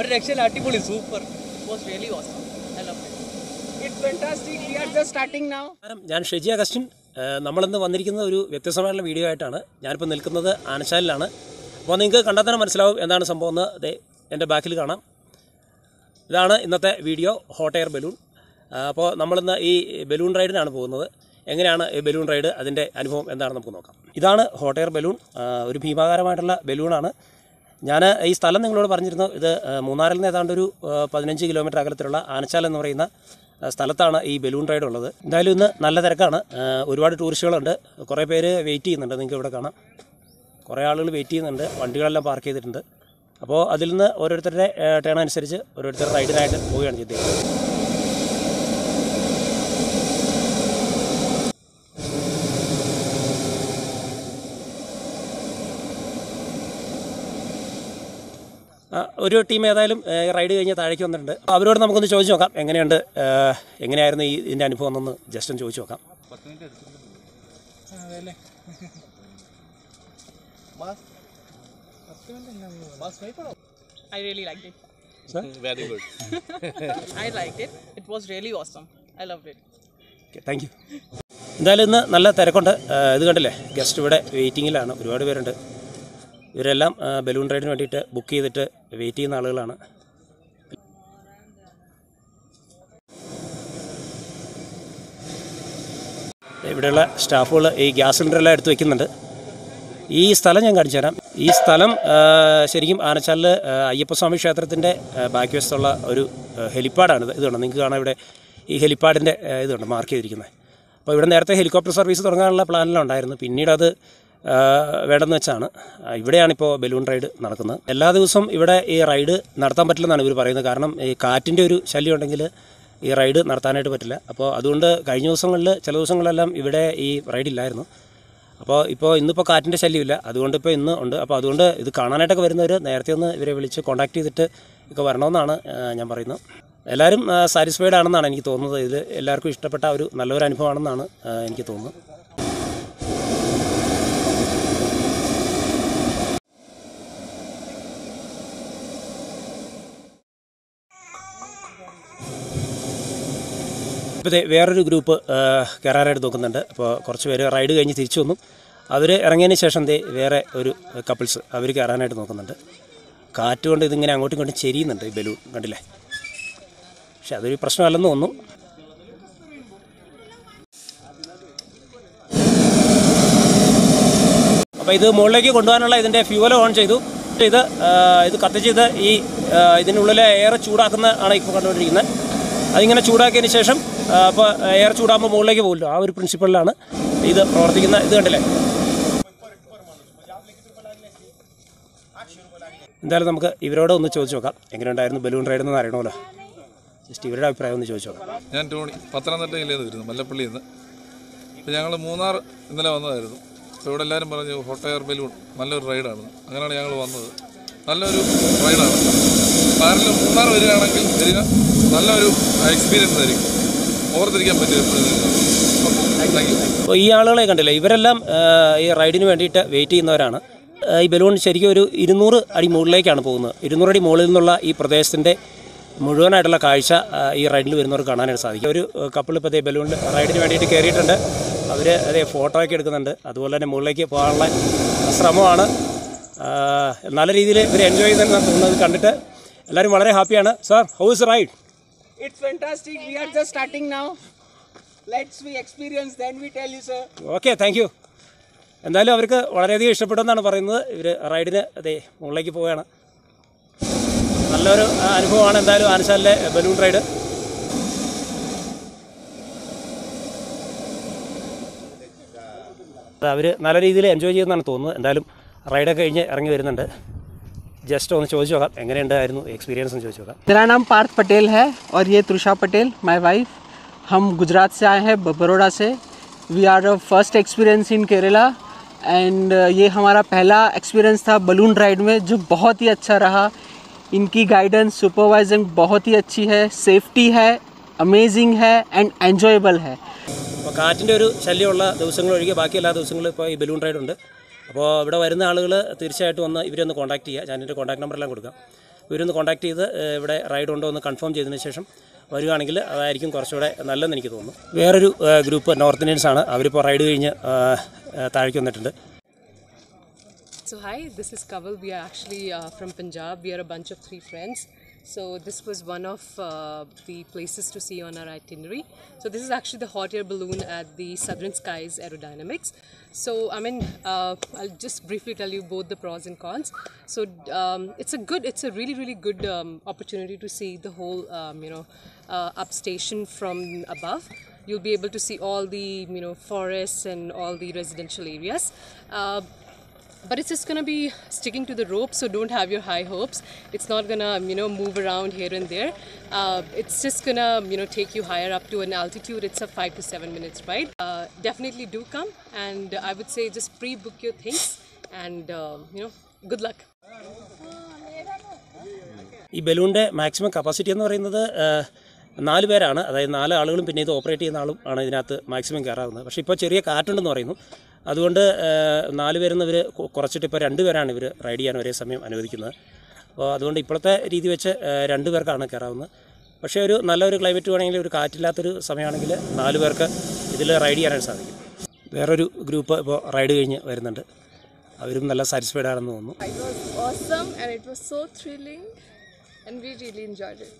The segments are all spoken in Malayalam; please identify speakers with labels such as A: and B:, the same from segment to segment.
A: ഒരു രക്ഷയില്ല അടിപൊളി super was really awesome I love
B: It's fantastic. We are just starting now.
C: നമസ്കാരം ഞാൻ ഷെജി അഗസ്റ്റിൻ ഏഹ് നമ്മളിന്ന് വന്നിരിക്കുന്നത് ഒരു വ്യത്യസ്തമായിട്ടുള്ള വീഡിയോ ആയിട്ടാണ് ഞാനിപ്പോൾ നിൽക്കുന്നത് ആനച്ചാലിലാണ് അപ്പോൾ നിങ്ങൾക്ക് കണ്ടാൽ തന്നെ മനസ്സിലാവും എന്താണ് സംഭവം എന്ന് ദേ എൻ്റെ ബാക്കിൽ കാണാം ഇതാണ് ഇന്നത്തെ വീഡിയോ ഹോട്ട് എയർ ബലൂൺ ആ, അപ്പോൾ നമ്മളിന്ന് ഈ ബലൂൺ റൈഡിനാണ് പോകുന്നത് എങ്ങനെയാണ് ഈ ബലൂൺ റൈഡ് അതിൻ്റെ അനുഭവം എന്താണെന്ന് നമുക്ക് നോക്കാം ഇതാണ് ഹോട്ട് എയർ ബലൂൺ ആ, ഒരു ഭീമാകാരമായിട്ടുള്ള ബലൂണാണ് ഞാൻ ഈ സ്ഥലം നിങ്ങളോട് പറഞ്ഞിരുന്നു ഇത് ആ, മൂന്നാറിൽ നിന്ന് ഏതാണ്ട് ഒരു ആ, പതിനഞ്ച് കിലോമീറ്റർ അകലത്തിലുള്ള ആനച്ചാൽ എന്ന് പറയുന്ന ആ, സ്ഥലത്താണ് ഈ ബലൂൺ റൈഡ് ഉള്ളത് എന്തായാലും ഇന്ന് നല്ല തിരക്കാണ് ആ, ഒരുപാട് ടൂറിസ്റ്റുകളുണ്ട് കുറേ പേര് വെയിറ്റ് ചെയ്യുന്നുണ്ട് നിങ്ങൾക്ക് ഇവിടെ കാണാം കുറേ ആളുകൾ വെയിറ്റ് ചെയ്യുന്നുണ്ട് വണ്ടികളെല്ലാം പാർക്ക് ചെയ്തിട്ടുണ്ട് അപ്പോൾ അതിൽ നിന്ന് ഓരോരുത്തരുടെ ടേൺ അനുസരിച്ച് ഓരോരുത്തർ റൈഡിനായിട്ട് പോവുകയാണ് ചെയ്തത് ആ, ഒരു ടീം ഏതായാലും ഏ, റൈഡ് കഴിഞ്ഞ് താഴേക്ക് വന്നിട്ടുണ്ട് അവരോട് നമുക്കൊന്ന് ചോദിച്ചു നോക്കാം എങ്ങനെയുണ്ട് ഏ, എങ്ങനെയായിരുന്നു ഈ ഇതിൻ്റെ അനുഭവം എന്നൊന്ന് ജസ്റ്റ് ഒന്ന് ചോദിച്ചു നോക്കാം
A: I really liked it.
D: Very good.
A: I liked it. It was really awesome. I loved it.
C: Okay thank you എന്തായാലും ഇന്ന് നല്ല തിരക്കുണ്ട് ആ, ഇത് കണ്ടില്ലേ ഗസ്റ്റ് ഇവിടെ വെയിറ്റിങ്ങിലാണ് ഒരുപാട് പേരുണ്ട് ഇവരെല്ലാം ആ, ബലൂൺ റൈഡിന് വേണ്ടിയിട്ട് ബുക്ക് ചെയ്തിട്ട് വെയിറ്റ് ചെയ്യുന്ന ആളുകളാണ് ഇവിടെയുള്ള സ്റ്റാഫുകൾ ഈ ഗ്യാസ് സിലിണ്ടറെല്ലാം എടുത്ത് വെക്കുന്നുണ്ട് ഈ സ്ഥലം ഞാൻ കാണിച്ചു തരാം ഈ സ്ഥലം ആ, ശരിക്കും ആനച്ചാലിൽ ആ, അയ്യപ്പസ്വാമി ക്ഷേത്രത്തിൻ്റെ ബാക്ക് വശത്തുള്ള ഒരു ആ, ഹെലിപ്പാഡാണിത് ഇത് കണ്ടോ നിങ്ങൾക്ക് കാണാം ഇവിടെ ഈ ഹെലിപ്പാഡിൻ്റെ ആ, ഇതുണ്ട് മാർക്ക് ചെയ്തിരിക്കുന്നത് അപ്പോൾ ഇവിടെ നേരത്തെ ഹെലികോപ്റ്റർ സർവീസ് തുടങ്ങാനുള്ള പ്ലാനെല്ലാം ഉണ്ടായിരുന്നു പിന്നീട് അത് ആ, വേണ്ടെന്ന് വെച്ചാണ് ആ, ഇവിടെയാണിപ്പോൾ ബലൂൺ റൈഡ് നടക്കുന്നത് എല്ലാ ദിവസവും ഇവിടെ ഈ റൈഡ് നടത്താൻ പറ്റില്ലെന്നാണ് ഇവർ പറയുന്നത് കാരണം ഈ കാറ്റിൻ്റെ ഒരു ശല്യം ഉണ്ടെങ്കിൽ ഈ റൈഡ് നടത്താനായിട്ട് പറ്റില്ല അപ്പോൾ അതുകൊണ്ട് കഴിഞ്ഞ ദിവസങ്ങളിൽ ചില ദിവസങ്ങളെല്ലാം ഇവിടെ ഈ റൈഡ് ഇല്ലായിരുന്നു അപ്പോൾ ഇപ്പോൾ ഇന്നിപ്പോൾ കാറ്റിൻ്റെ ശല്യമില്ല അതുകൊണ്ട് ഇപ്പോൾ ഇന്ന് ഉണ്ട് അപ്പോൾ അതുകൊണ്ട് ഇത് കാണാനായിട്ടൊക്കെ വരുന്നവർ നേരത്തെ ഒന്ന് ഇവരെ വിളിച്ച് കോൺടാക്ട് ചെയ്തിട്ട് ഒക്കെ വരണമെന്നാണ് ആ, ഞാൻ പറയുന്നത് എല്ലാവരും സാറ്റിസ്ഫൈഡ് ആണെന്നാണ് എനിക്ക് തോന്നുന്നത് ഇത് എല്ലാവർക്കും ഇഷ്ടപ്പെട്ട ഒരു നല്ലൊരു അനുഭവമാണെന്നാണ് ആ, എനിക്ക് തോന്നുന്നത് ഇപ്പോൾ ദേ വേറൊരു ഗ്രൂപ്പ് ആ, കയറാനായിട്ട് നോക്കുന്നുണ്ട് അപ്പോൾ കുറച്ച് പേര് റൈഡ് കഴിഞ്ഞ് തിരിച്ചു വന്നു അവർ ഇറങ്ങിയതിന് ശേഷം ദേ വേറെ ഒരു കപ്പിൾസ് അവർ കയറാനായിട്ട് നോക്കുന്നുണ്ട് കാറ്റ് കൊണ്ട് ഇതിങ്ങനെ അങ്ങോട്ടും ഇങ്ങോട്ടും ചെരിയുന്നുണ്ട് ഈ ബലൂൺ കണ്ടില്ലേ പക്ഷെ അതൊരു പ്രശ്നമല്ലെന്ന് തോന്നുന്നു അപ്പോൾ ഇത് മുകളിലേക്ക് കൊണ്ടുപോകാനുള്ള ഇതിൻ്റെ ഫ്യൂവൽ ഓൺ ചെയ്തു ഇത് ആ, ഇത് കത്തിച്ച് ഇത് ഈ ആ, ഇതിനുള്ളിലെ എയർ ചൂടാക്കുന്ന ആണ് ഇപ്പോൾ കണ്ടുകൊണ്ടിരിക്കുന്നത് അതിങ്ങനെ ചൂടാക്കിയതിന് ശേഷം അപ്പോൾ എയർ ചൂടാകുമ്പോൾ മുകളിലേക്ക് പോകുമല്ലോ ആ ഒരു പ്രിൻസിപ്പളിലാണ് ഇത് പ്രവർത്തിക്കുന്ന ഇത് കണ്ടില്ലേ എന്തായാലും നമുക്ക് ഇവരോട് ഒന്ന് ചോദിച്ചു നോക്കാം എങ്ങനെയുണ്ടായിരുന്നു ബലൂൺ റൈഡ് എന്ന് അറിയണമല്ലോ ജസ്റ്റ് ഇവരുടെ അഭിപ്രായം ഒന്ന് ചോദിച്ചു നോക്കാം
D: ഞാൻ ടോണി പത്തനംതിട്ട ജില്ലയിൽ നിന്ന് വരുന്നു മല്ലപ്പള്ളിയിൽ നിന്ന് അപ്പോൾ ഞങ്ങൾ മൂന്നാർ ഇന്നലെ വന്നതായിരുന്നു അപ്പോൾ ഇവിടെ എല്ലാവരും പറഞ്ഞു ഹോട്ട് എയർ ബലൂൺ നല്ലൊരു റൈഡാണ് അങ്ങനെയാണ് ഞങ്ങൾ വന്നത് നല്ലൊരു റൈഡാണ് കാറിൽ മൂന്നാർ വരികയാണെങ്കിൽ വരിക നല്ലൊരു എക്സ്പീരിയൻസ് ആയിരിക്കും ഓർത്തിരിക്കാൻ പറ്റും എപ്പോഴും താങ്ക് യു
C: അപ്പോൾ ഈ ആളുകളെ കണ്ടില്ലേ ഇവരെല്ലാം ആ, ഈ റൈഡിന് വേണ്ടിയിട്ട് വെയിറ്റ് ചെയ്യുന്നവരാണ് ആ, ഈ ബലൂൺ ശരിക്കും ഒരു ഇരുന്നൂറ് അടി മുകളിലേക്കാണ് പോകുന്നത് ഇരുന്നൂറ് അടി മുകളിൽ നിന്നുള്ള ഈ പ്രദേശത്തിൻ്റെ മുഴുവനായിട്ടുള്ള കാഴ്ച ആ, ഈ റൈഡിൽ വരുന്നവർക്ക് കാണാനായിട്ട് സാധിക്കും ഒരു കപ്പിൾ ഇപ്പോൾ അതേ ബലൂണിൽ റൈഡിന് വേണ്ടിയിട്ട് കയറിയിട്ടുണ്ട് അവർ അതേ ഫോട്ടോ ഒക്കെ എടുക്കുന്നുണ്ട് അതുപോലെ തന്നെ മുകളിലേക്ക് പോകാനുള്ള ശ്രമമാണ് ആ, നല്ല രീതിയിൽ ഇവർ എൻജോയ് ചെയ്യുന്നതെന്നാണ് തോന്നുന്നത് കണ്ടിട്ട് എല്ലാവരും വളരെ ഹാപ്പിയാണ് sir how is ride
B: It's fantastic. We are just starting now. Let's we experience, then we tell you, sir.
C: Okay thank you എന്തായാലും അവർക്ക് വളരെയധികം ഇഷ്ടപ്പെട്ടെന്നാണ് പറയുന്നത് ഇവർ റൈഡിന് അതെ മുകളിലേക്ക് പോവുകയാണ് നല്ലൊരു ആ, അനുഭവമാണ് എന്തായാലും ആനശാലിലെ ബലൂൺ റൈഡ് അവർ നല്ല രീതിയിൽ എൻജോയ് ചെയ്യുന്നതാണ് തോന്നുന്നത് എന്തായാലും റൈഡൊക്കെ കഴിഞ്ഞ് ഇറങ്ങി വരുന്നുണ്ട് ജസ്റ്റ് ഒന്ന് ചോദിച്ചു നോക്കാം എങ്ങനെയുണ്ടായിരുന്നു എക്സ്പീരിയൻസ് എന്ന് ചോദിച്ചു നോക്കാം
B: मेरा नाम पार्थ पटेल है और ये त्रुषा पटेल माय वाइफ हम गुजरात से आए हैं ब- बड़ौदा से we are first experience in Kerala and ये हमारा पहला एक्सपीरियंस था बलून राइड में जो बहुत ही अच्छा रहा इनकी गाइडेंस सुपरवाइजिंग बहुत ही अच्छी है सेफ्टी है अमेजिंग है एंड एन्जॉयबल है
C: അപ്പോൾ കാറ്റിൻ്റെ ഒരു ശല്യമുള്ള ദിവസങ്ങൾ ഒഴികെ ബാക്കി എല്ലാ ദിവസങ്ങളും ഇപ്പോൾ ഈ ബലൂൺ റൈഡ് ഉണ്ട് അപ്പോൾ ഇവിടെ വരുന്ന ആളുകൾ തീർച്ചയായിട്ടും ഒന്ന് ഇവരെ ഒന്ന് കോൺടാക്ട് ചെയ്യുക ഞാൻ എൻ്റെ കോൺടാക്ട് നമ്പറെല്ലാം കൊടുക്കാം ഇവരൊന്ന് കോൺടാക്ട് ചെയ്ത് ഏഹ്, ഇവിടെ റൈഡ് ഉണ്ടോ എന്ന് കൺഫേം ചെയ്തതിന് ശേഷം വരികയാണെങ്കിൽ അതായിരിക്കും കുറച്ചുകൂടെ നല്ലതെന്ന് എനിക്ക് തോന്നുന്നു വേറൊരു ഏഹ്, ഗ്രൂപ്പ് നോർത്ത് ഇന്ത്യൻസ് ആണ് അവരിപ്പോൾ റൈഡ് കഴിഞ്ഞ് ഏഹ്, ഏഹ്, താഴേക്ക് വന്നിട്ടുണ്ട്
E: So hi, this is Kaval. We are actually uh, from Punjab. We are a bunch of three friends. So this was one of uh, the places to see on our itinerary. So this is actually the hot air balloon at the Southern Skies Aerodynamics. So I mean, uh, I'll just briefly tell you both the pros and cons. So um, it's a good, it's a really really good um, opportunity to see the whole um, you know uh, up station from above you'll be able to see all the you know forests and all the residential areas uh, but it's just gonna be sticking to the rope so don't have your high hopes it's not gonna you know move around here and there uh, it's just gonna you know take you higher up to an altitude it's a five to seven minutes ride uh, definitely do come and i would say just pre-book your things and um, you know good luck
C: ഈ ബലൂണിൻ്റെ മാക്സിമം കപ്പാസിറ്റി എന്ന് പറയുന്നത് ഏഹ്, നാല് പേരാണ് അതായത് നാല് ആളുകളും പിന്നെ ഇത് ഓപ്പറേറ്റ് ചെയ്യുന്ന ആളും ആണ് ഇതിനകത്ത് മാക്സിമം കയറാവുന്നത് പക്ഷേ ഇപ്പോൾ ചെറിയ കാറ്റുണ്ടെന്ന് പറയുന്നു അതുകൊണ്ട് ഏഹ്, നാല് പേരെന്ന് ഇവർ കുറച്ചിട്ട് ഇപ്പോൾ രണ്ട് പേരാണ് ഇവർ റൈഡ് ചെയ്യാൻ ഒരേ സമയം അനുവദിക്കുന്നത് അപ്പോൾ അതുകൊണ്ട് ഇപ്പോഴത്തെ രീതി വെച്ച് ഏഹ്, രണ്ട് പേർക്കാണ് കയറാവുന്നത് പക്ഷേ ഒരു നല്ലൊരു ക്ലൈമറ്റ് വേണമെങ്കിൽ ഒരു കാറ്റില്ലാത്തൊരു സമയമാണെങ്കിൽ നാല് പേർക്ക് ഇതിൽ റൈഡ് ചെയ്യാനായിട്ട് സാധിക്കും വേറൊരു ഗ്രൂപ്പ് ഇപ്പോൾ റൈഡ് കഴിഞ്ഞ് വരുന്നുണ്ട് അവരും നല്ല സാറ്റിസ്ഫൈഡ് ആണെന്ന് തോന്നുന്നു
F: It was awesome and it was so thrilling and we really enjoyed it.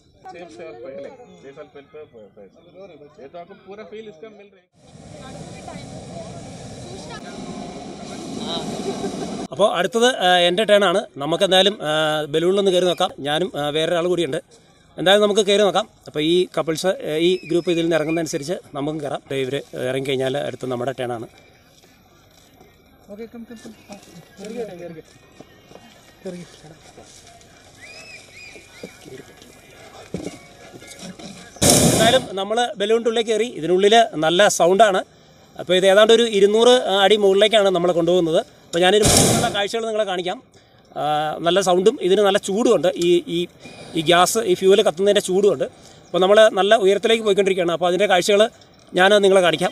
C: അപ്പോൾ അടുത്തത് ആ, എൻ്റെ ടേണാണ് നമുക്ക് എന്തായാലും ആ, ബലൂണിലൊന്ന് കയറി നോക്കാം ഞാനും ആ, വേറൊരാൾ കൂടിയുണ്ട് എന്തായാലും നമുക്ക് കയറി നോക്കാം അപ്പോൾ ഈ കപ്പിൾസ് ഈ ഗ്രൂപ്പ് ഇതിൽ നിന്ന് ഇറങ്ങുന്നതനുസരിച്ച് നമുക്കും കയറാം ഇവർ ഇറങ്ങിക്കഴിഞ്ഞാൽ അടുത്ത് നമ്മുടെ ടേണാണ് എന്തായാലും നമ്മൾ ബലൂണിൻ്റെ ഉള്ളിൽ കയറി ഇതിനുള്ളിൽ നല്ല സൗണ്ടാണ് അപ്പോൾ ഇത് ഏതാണ്ട് ഒരു ഇരുന്നൂറ് അടി മുകളിലേക്കാണ് നമ്മൾ കൊണ്ടുപോകുന്നത് അപ്പോൾ ഞാനൊരു മുകളിലുള്ള കാഴ്ചകൾ നിങ്ങളെ കാണിക്കാം ആ, നല്ല സൗണ്ടും ഇതിന് നല്ല ചൂടുമുണ്ട് ഈ ഈ ഈ ഗ്യാസ് ഈ ഫ്യൂവൽ കത്തുന്നതിൻ്റെ ചൂടുമുണ്ട് അപ്പോൾ നമ്മൾ നല്ല ഉയരത്തിലേക്ക് പോയിക്കൊണ്ടിരിക്കുകയാണ് അപ്പോൾ അതിൻ്റെ കാഴ്ചകൾ ഞാൻ നിങ്ങളെ കാണിക്കാം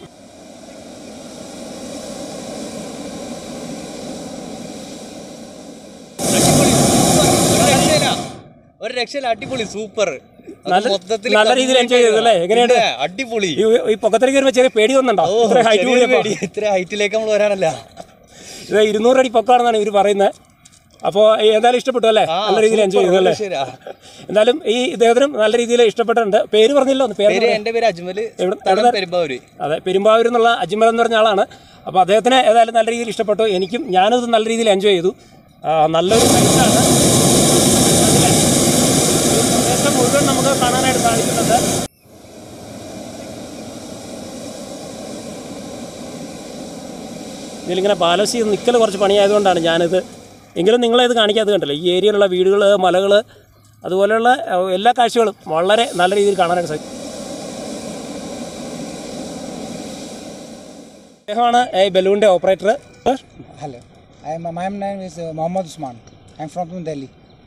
G: ഒരു രക്ഷയില്ല അടിപൊളി സൂപ്പർ
C: നല്ല നല്ല രീതിയിൽ എൻജോയ് ചെയ്തു അല്ലേ എങ്ങനെയുണ്ട്
G: അടിപൊളി
C: ഈ ഈ പൊക്കത്തിലേക്ക് വരുമ്പോൾ ചെറിയ പേടി വന്നുണ്ടോ
G: ഓ,
C: ഇത്ര ഹൈറ്റ്
G: ചെറിയ
C: കൂടിയപ്പോൾ
G: പേടി. ഇത്ര ഹൈറ്റിലേക്ക് നമ്മൾ വരാനല്ല
C: ഇത് ഇരുന്നൂറ് അടി പൊക്കമാണെന്നാണ് ഇവർ പറയുന്നത് അപ്പോൾ എന്തായാലും ഇഷ്ടപ്പെട്ടു അല്ലേ
G: ആ,
C: നല്ല രീതിയിൽ എൻജോയ് ചെയ്തു അല്ലേ
G: ശരിയാ.
C: എന്തായാലും ഈ ഇദ്ദേഹത്തിനും നല്ല രീതിയിൽ ഇഷ്ടപ്പെട്ടിട്ടുണ്ട് പേര് പറഞ്ഞില്ലോ ഒന്ന് പേര്
G: പേര്
C: പറഞ്ഞേ.
G: എന്റെ പേര് അജ്മല്
C: എവിടെ-
G: സ്ഥലം
C: എവിടെ-
G: പെരുമ്പാവൂര്
C: അതെ പെരുമ്പാവൂർ എന്നുള്ള അജ്മൽ എന്ന് പറഞ്ഞ ആളാണ് അപ്പോൾ അദ്ദേഹത്തിന് ഏതായാലും നല്ല രീതിയിൽ ഇഷ്ടപ്പെട്ടു എനിക്കും ഞാനും ഇത് നല്ല രീതിയിൽ എൻജോയ് ചെയ്തു ആ, നല്ലൊരു സൈറ്റാണ് പ്രദേശം മുഴുവൻ നമുക്ക് കാണാനായിട്ട് സാധിക്കുന്നുണ്ട് ഇതിലിങ്ങനെ ബാലൻസ് ചെയ്ത് നിൽക്കൽ കുറച്ച് പണിയായതുകൊണ്ടാണ് ഞാനിത് എങ്കിലും നിങ്ങളെ ഇത് കാണിക്കാതെ കണ്ടല്ലോ ഈ ഏരിയയിലുള്ള വീടുകൾ മലകൾ അതുപോലെയുള്ള അഹ്, എല്ലാ കാഴ്ചകളും വളരെ നല്ല രീതിയിൽ കാണാനായിട്ട് സാധിക്കും അദ്ദേഹമാണ് ഈ ബലൂണിൻ്റെ operator
H: Hello, I am, my name is uh, Mohammad Usman. I am from New Delhi.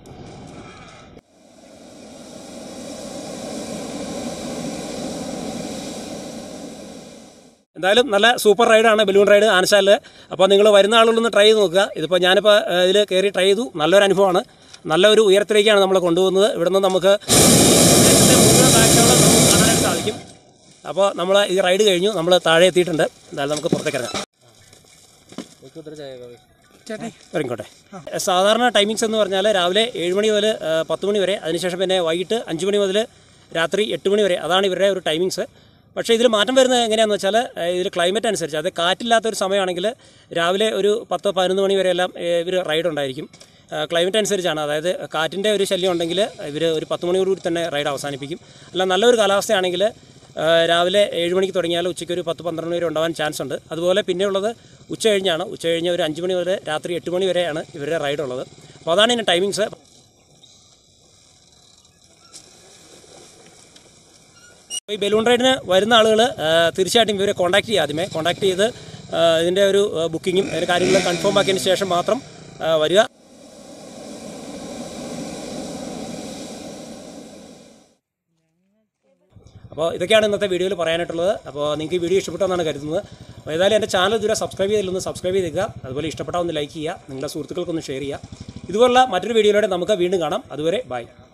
C: എന്തായാലും നല്ല സൂപ്പർ റൈഡാണ് ബലൂൺ റൈഡ് ആനശാലിൽ അപ്പോൾ നിങ്ങൾ വരുന്ന ആളുകളൊന്ന് ട്രൈ ചെയ്ത് നോക്കുക ഇതിപ്പോൾ ഞാനിപ്പോൾ ഇതിൽ കയറി ട്രൈ ചെയ്തു നല്ലൊരു അനുഭവമാണ് നല്ലൊരു ഉയരത്തിലേക്കാണ് നമ്മൾ കൊണ്ടുപോകുന്നത് ഇവിടുന്ന് നമുക്ക് പ്രദേശത്തെ മുഴുവൻ കാഴ്ചകളും നമുക്ക് കാണാനായിട്ട് സാധിക്കും അപ്പോൾ നമ്മൾ ഈ റൈഡ് കഴിഞ്ഞു നമ്മൾ താഴെ എത്തിയിട്ടുണ്ട് എന്തായാലും നമുക്ക് പുറത്തേക്ക് ഇറങ്ങാം ഇറങ്ങിക്കോട്ടെ സാധാരണ ടൈമിങ്സ് എന്ന് പറഞ്ഞാൽ രാവിലെ ഏഴ് മണി മുതൽ ആ, പത്ത് മണി വരെ അതിനുശേഷം പിന്നെ വൈകിട്ട് അഞ്ച് മണി മുതൽ രാത്രി എട്ട് മണി വരെ അതാണ് ഇവരുടെ ഒരു ടൈമിങ്സ് പക്ഷേ ഇതിൽ മാറ്റം വരുന്നത് എങ്ങനെയാണെന്ന് വെച്ചാൽ ഇതിൽ ക്ലൈമറ്റ് അനുസരിച്ച് അത് കാറ്റില്ലാത്ത ഒരു സമയമാണെങ്കിൽ രാവിലെ ഒരു പത്ത് പതിനൊന്ന് മണി വരെ എല്ലാം ഇവർ റൈഡ് ഉണ്ടായിരിക്കും ക്ലൈമറ്റ് അനുസരിച്ചാണ് അതായത് കാറ്റിൻ്റെ ഒരു ശല്യം ഉണ്ടെങ്കിൽ ഇവർ ഒരു പത്ത് മണിയോടുകൂടി തന്നെ റൈഡ് അവസാനിപ്പിക്കും അല്ല നല്ലൊരു കാലാവസ്ഥയാണെങ്കിൽ ആ, രാവിലെ ഏഴ് മണിക്ക് തുടങ്ങിയാൽ ഉച്ചയ്ക്ക് ഒരു പത്ത് പന്ത്രണ്ട് വരെ ഉണ്ടാവാൻ ചാൻസ് ഉണ്ട് അതുപോലെ പിന്നെയുള്ളത് ഉച്ച കഴിഞ്ഞാണ് ഉച്ച കഴിഞ്ഞ് ഒരു അഞ്ച് മണി മുതൽ രാത്രി എട്ട് മണി വരെയാണ് ഇവരുടെ റൈഡ് ഉള്ളത് അപ്പോൾ അതാണ് ഇതിൻ്റെ ടൈമിങ്സ് ഈ ബലൂൺ റൈഡിന് വരുന്ന ആളുകൾ തീർച്ചയായിട്ടും ഇവരെ കോൺടാക്ട് ചെയ്യുക ആദ്യമേ കോൺടാക്ട് ചെയ്ത് ആ, ഇതിൻ്റെ ഒരു ആ, ബുക്കിങ്ങും അതിൻ്റെ കാര്യങ്ങളും കൺഫേം ആക്കിയതിന് ശേഷം മാത്രം ആ, വരിക അപ്പോൾ ഇതൊക്കെയാണ് ഇന്നത്തെ വീഡിയോയിൽ പറയാനായിട്ടുള്ളത് അപ്പോൾ നിങ്ങൾക്ക് ഈ വീഡിയോ ഇഷ്ടപ്പെട്ടെന്നാണ് കരുതുന്നത് അപ്പോൾ ഏതായാലും എൻ്റെ ചാനൽ ഇതുവരെ സബ്സ്ക്രൈബ് ചെയ്തില്ലൊന്ന് സബ്സ്ക്രൈബ് ചെയ്തേക്കുക അതുപോലെ ഇഷ്ടപ്പെട്ടാൽ ഒന്ന് ലൈക്ക് ചെയ്യുക നിങ്ങളുടെ സുഹൃത്തുക്കൾക്കൊന്ന് ഷെയർ ചെയ്യുക ഇതുപോലുള്ള മറ്റൊരു വീഡിയോയിലൂടെ നമുക്ക് വീണ്ടും കാണാം അതുവരെ ബൈ